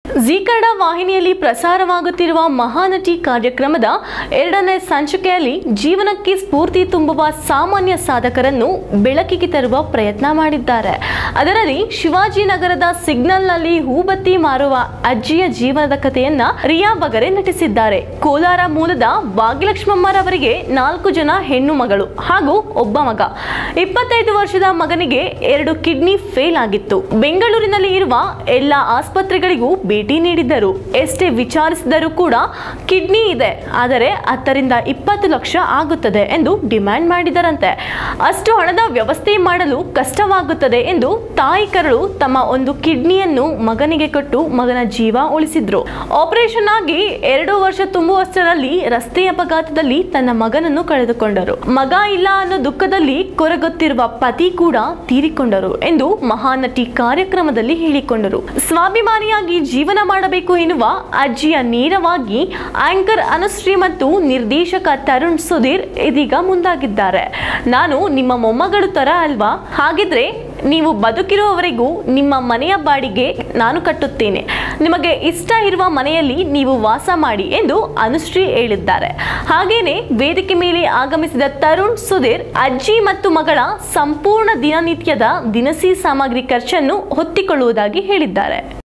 G Kannada ವಾಹಿನಿಯಲ್ಲಿ ಪ್ರಸಾರವಾಗುತ್ತಿರುವ ಮಹಾನಟಿ ಕಾರ್ಯಕ್ರಮದ ಎರಡನೇ ಸಂಚಿಕೆಯಲ್ಲಿ ಜೀವನಕ್ಕೆ ಸ್ಫೂರ್ತಿ ತುಂಬುವ ಸಾಮಾನ್ಯ ಸಾಧಕರನ್ನು ಬೆಳಕಿಗೆ ತರುವ ಪ್ರಯತ್ನ ಮಾಡಿದ್ದಾರೆ ಅದರಲ್ಲಿ ಶಿವಾಜಿನಗರದ ಸಿಗ್ನಲ್ನಲ್ಲಿ ಹೂಬತ್ತಿ ಮಾರುವ ಅಜ್ಜಿಯ ಜೀವನದ ಕಥೆಯನ್ನ ರಿಯಾ ಬಗರೆ ನಟಿಸಿದ್ದಾರೆ ಕೋಲಾರ ಮೂಲದ ಭಾಗ್ಯಲಕ್ಷ್ಮಮ್ಮರವರಿಗೆ ನಾಲ್ಕು ಜನ ಹೆಣ್ಣು ಮಗಳು ಹಾಗೂ ಒಬ್ಬ ಮಗ ಇಪ್ಪತ್ತೈದು ವರ್ಷದ ಮಗನಿಗೆ ಎರಡು ಕಿಡ್ನಿ ಫೇಲ್ ಆಗಿತ್ತು ಬೆಂಗಳೂರಿನಲ್ಲಿ ಇರುವ ಎಲ್ಲ ಆಸ್ಪತ್ರೆಗಳಿಗೂ ಭೇಟಿ ನೀಡಿದ್ದರು ಎಷ್ಟೇ ವಿಚಾರಿಸಿದರೂ ಕೂಡ ಕಿಡ್ನಿ ಇದೆ ಆದರೆ ಹತ್ತರಿಂದ ಇಪ್ಪತ್ತು ಲಕ್ಷ ಆಗುತ್ತದೆ ಎಂದು ಡಿಮ್ಯಾಂಡ್ ಮಾಡಿದರಂತೆ ಅಷ್ಟು ಹಣದ ವ್ಯವಸ್ಥೆ ಮಾಡಲು ಕಷ್ಟವಾಗುತ್ತದೆ ಎಂದು ತಾಯಿ ಕರಳು ತಮ್ಮ ಒಂದು ಕಿಡ್ನಿಯನ್ನು ಮಗನಿಗೆ ಕೊಟ್ಟು ಮಗನ ಜೀವ ಉಳಿಸಿದ್ರು ಆಪರೇಷನ್ ಆಗಿ ಎರಡು ವರ್ಷ ತುಂಬುವಷ್ಟರಲ್ಲಿ ರಸ್ತೆ ಅಪಘಾತದಲ್ಲಿ ತನ್ನ ಮಗನನ್ನು ಕಳೆದುಕೊಂಡರು ಮಗ ಇಲ್ಲ ಅನ್ನೋ ದುಃಖದಲ್ಲಿ ಕೊರಗುತ್ತಿರುವ ಪತಿ ಕೂಡ ತೀರಿಕೊಂಡರು ಎಂದು ಮಹಾನಟಿ ಕಾರ್ಯಕ್ರಮದಲ್ಲಿ ಹೇಳಿಕೊಂಡರು ಸ್ವಾಭಿಮಾನಿಯಾಗಿ ಜೀವನ ಮಾಡಬೇಕು ಎನ್ನುವ ಅಜ್ಜಿಯ ನೇರವಾಗಿ ಆಂಕರ್ ಅನುಶ್ರೀ ಮತ್ತು ನಿರ್ದೇಶಕ ತರುಣ್ ಸುಧೀರ್ ಇದೀಗ ಮುಂದಾಗಿದ್ದಾರೆ ನಾನು ನಿಮ್ಮ ಮೊಮ್ಮಗಳು ತರ ಅಲ್ವಾ ಹಾಗಿದ್ರೆ ನೀವು ಬದುಕಿರುವವರೆಗೂ ನಿಮ್ಮ ಮನೆಯ ಬಾಡಿಗೆ ನಾನು ಕಟ್ಟುತ್ತೇನೆ ನಿಮಗೆ ಇಷ್ಟ ಇರುವ ಮನೆಯಲ್ಲಿ ನೀವು ವಾಸ ಮಾಡಿ ಎಂದು ಅನುಶ್ರೀ ಹೇಳಿದ್ದಾರೆ ಹಾಗೇನೆ ವೇದಿಕೆ ಮೇಲೆ ಆಗಮಿಸಿದ ತರುಣ್ ಸುಧೀರ್ ಅಜ್ಜಿ ಮತ್ತು ಮಗಳ ಸಂಪೂರ್ಣ ದಿನನಿತ್ಯದ ದಿನಸಿ ಸಾಮಗ್ರಿ ಖರ್ಚನ್ನು ಹೊತ್ತಿಕೊಳ್ಳುವುದಾಗಿ ಹೇಳಿದ್ದಾರೆ